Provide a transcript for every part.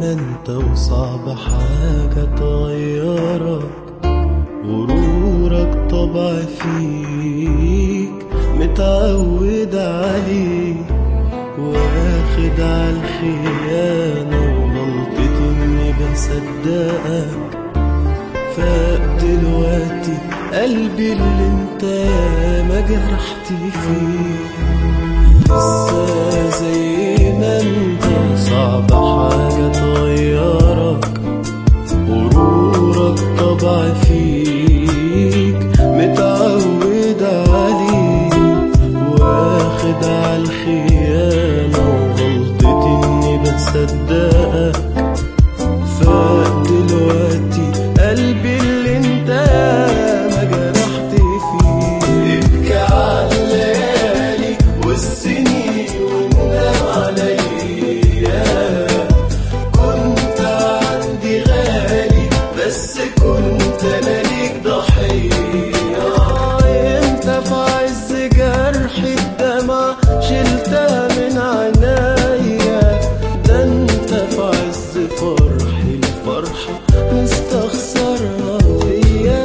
انت وصعب حاجة تغيرك غرورك طبع فيك متعود عليه واخد عالخيانة وغلطتي اني بصدقك فاق دلوقتي قلبي اللي انت ما جرحتي فيه لسه زي ما انت صعب حاجة تغيرك غرورك طبع فيك متعود عليه واخد عالخيانة وغلطتي اني بصدقك فاق دلوقتي قلبي اللي انت ما جرحت فيه ابكي على الليالي والسنين وندم عليا كنت عندي غالي بس كنت انا ليك ضحية انت في عز جرح الدمع شلتها من عينيا ده انت في عز فرحي الفرحة مستخسرها فيا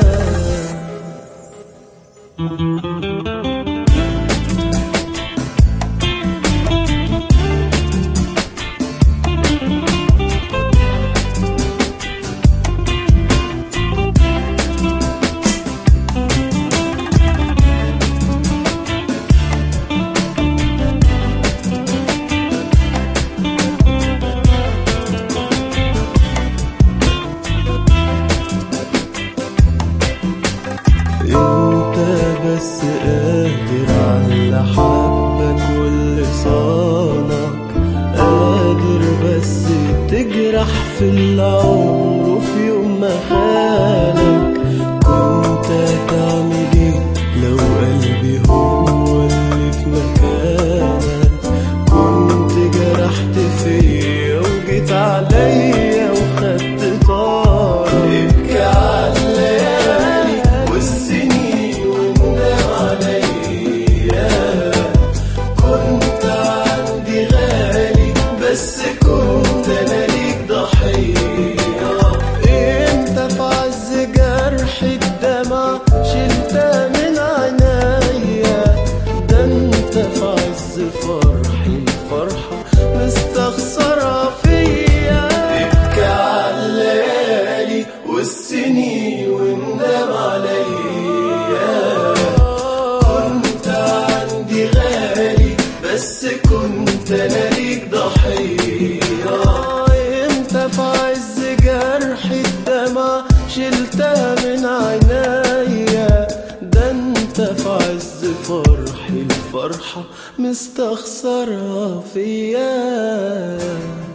انت بس قادر على حبك ولسانك قادر بس تجرح في العمر وفي يوم ما خانك كنت هتعمل ايه لو قلبي هو اللي في مكانك كنت جرحت فيا وجيت عليا وخدت طارك ابكي على الليالي والسنين وندم عليا كنت عندي غالي بس كنت انا ليك ضحية انت في عز جرح الدمع شلتها من عينيا ده انت في عز فرحي الفرحة مستخسرة فيا ابكي على الليالي والسنين وندم عليا كنت عندي غالي بس كنت انا ليك ضحية انت في عز جرح الدمع شلتها من عينيا ده انت في عز فرحي الفرحة مستخسرها فيا